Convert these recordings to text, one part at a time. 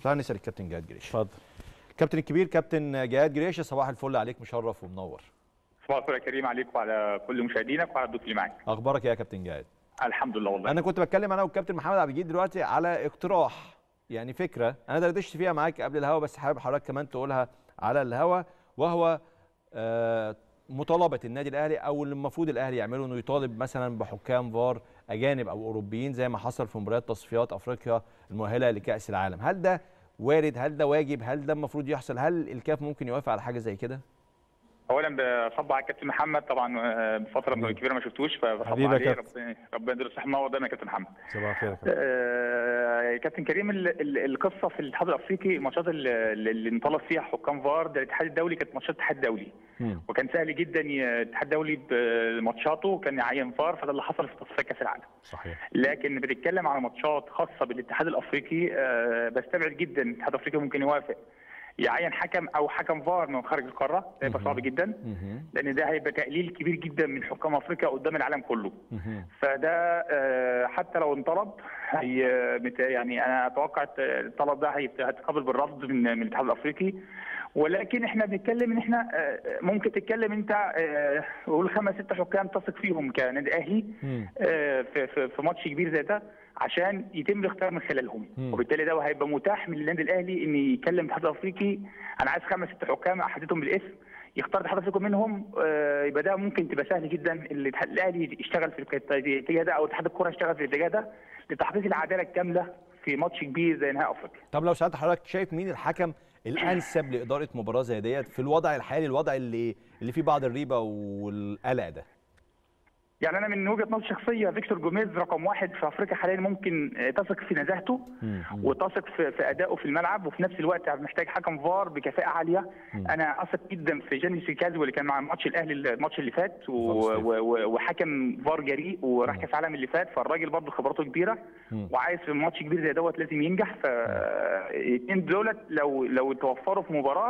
تعال نسال الكابتن جهاد جريشه اتفضل الكابتن الكبير كابتن جهاد جريشه صباح الفل عليك مشرف ومنور صباح الخير يا كريم عليك وعلى كل مشاهدينك وعلى الضيوف اللي معاك اخبارك إيه يا كابتن جهاد الحمد لله والله انا كنت بتكلم انا والكابتن محمد عبد الجليل دلوقتي على اقتراح يعني فكره انا دردشت فيها معاك قبل الهوا بس حابب حضرتك كمان تقولها على الهوا وهو آه، مطالبه النادي الاهلي او اللي المفروض الاهلي يعمله انه يطالب مثلا بحكام فار اجانب او اوروبيين زي ما حصل في مباريات تصفيات افريقيا المؤهله لكاس العالم هل ده وارد هل ده واجب هل ده المفروض يحصل هل الكاف ممكن يوافق على حاجه زي كده اولا بصب على الكابتن محمد طبعا آه، بفتره حبيبي. كبيره ما شفتوش فبصب حبيبي يا عليه كابتن. ربنا ربنا يديله الصحه منور دايما يا كابتن محمد صباح الخير يا كابتن آه، كابتن كريم ال- ال- القصه في الاتحاد الافريقي الماتشات اللي اللي انطلق فيها حكام فار ده الاتحاد الدولي كانت ماتشات الاتحاد الدولي مم. وكان سهل جدا ي- الاتحاد الدولي بماتشاته كان يعين فار فده اللي حصل في تصفيات كاس العالم صحيح لكن بنتكلم على ماتشات خاصه بالاتحاد الافريقي آه، بستبعد جدا الاتحاد الافريقي ممكن يوافق يعين حكم او حكم فار من خارج القاره ده هيبقى صعب جدا مهم. لان ده هيبقى تقليل كبير جدا من حكام افريقيا قدام العالم كله مهم. فده آه، حتى لو انطلب هي مت- يعني انا اتوقع الطلب ده هيت- هيتقابل بالرفض من من الاتحاد الافريقي ولكن احنا بنتكلم ان احنا آه، ممكن تتكلم انت آه، قول خمس ست حكام تثق فيهم كنادي اهلي مم. آه، في في في ماتش كبير زي ده عشان يتم الاختيار من خلالهم مم. وبالتالي ده هيبقى متاح من النادي الاهلي ان يكلم الاتحاد الافريقي انا عايز خمس ست حكام احددهم بالاسم يختار الاتحاد الافريقي منهم آه، يبقى ده ممكن تبقى سهل جدا الاتحاد الاهلي يشتغل في الاتجاه ده او اتحاد الكره يشتغل في الاتجاه ده لتحقيق العداله الكامله في ماتش كبير زي نهائي افريقيا طب لو سالت حضرتك شايف مين الحكم الانسب لاداره مباراه زي ديت في الوضع الحالي الوضع اللي اللي فيه بعض الريبه والقلق ده يعني انا من وجهه نظر شخصيه فيكتور جوميز رقم واحد في افريقيا حاليا ممكن آه، تثق في نزاهته وتثق في, في ادائه في الملعب وفي نفس الوقت محتاج حكم فار بكفاءه عاليه انا اثق جدا في جاني سيكازو اللي كان مع ماتش الاهلي الماتش اللي فات و... فار و... و... وحكم فار جريء وراح كاس العالم اللي فات فالراجل برضه خبراته كبيره مم. وعايز في ماتش كبير زي دوت لازم ينجح فالاثنين دولت لو لو توفروا في مباراه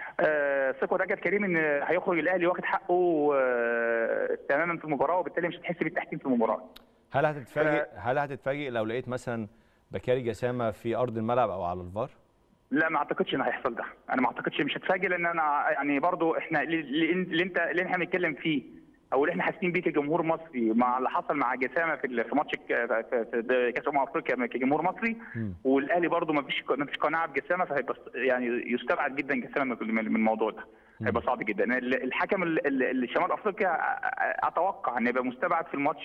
آه، ثقه رجب كريم ان هيخرج الاهلي واخد حقه آه، تماما في المباراه وبالتالي مش هتحس بالتحكيم في المباراه هل هتتفاجئ هل هتتفاجئ لو لقيت مثلا بكاري جسامه في ارض الملعب او على الفار لا ما اعتقدش ان هيحصل ده انا ما اعتقدش مش هتفاجئ لان انا يعني برضو احنا اللي- اللي اللي انت اللي احنا بنتكلم فيه او اللي احنا حاسين بيه كجمهور مصري مع اللي حصل مع جسامه في ال- في ماتش ك- في- في كاس امم افريقيا كجمهور مصري مم. والاهلي برضو ما فيش ما فيش قناعه بجسامه فهيبقى يعني يستبعد جدا جسامه من من الموضوع ده هيبقى صعب جدا ال- الحكم ال- ال- اللي شمال افريقيا أ- أ- اتوقع ان يبقى مستبعد في الماتش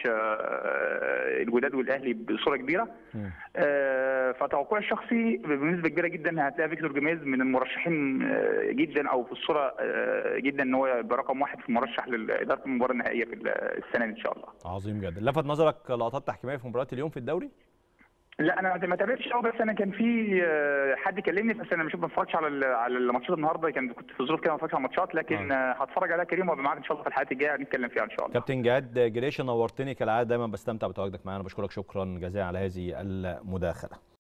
آه، الوداد والاهلي بصوره كبيره مم. آه، فتوقعي الشخصي بنسبه كبيره جدا هتلاقي فيكتور جوميز من المرشحين آه، جدا او في الصوره آه، جدا ان هو يبقى رقم واحد في المرشح لاداره المباراه النهائيه في السنه دي ان شاء الله. عظيم جدا لفت نظرك لقطات تحكيميه في مباراه اليوم في الدوري لا انا ما تابعتش قوي بس انا كان في آه، حد كلمني بس انا مش ما اتفرجتش على ال- على الماتشات النهارده كان كنت في ظروف كده ما اتفرجتش على الماتشات لكن آه، هتفرج عليها كريم وابقى معاك ان شاء الله في الحلقات الجايه نتكلم فيها ان شاء الله. كابتن جهاد جريشه نورتني كالعاده دايما بستمتع بتواجدك معانا بشكرك شكرا جزيلا على هذه المداخله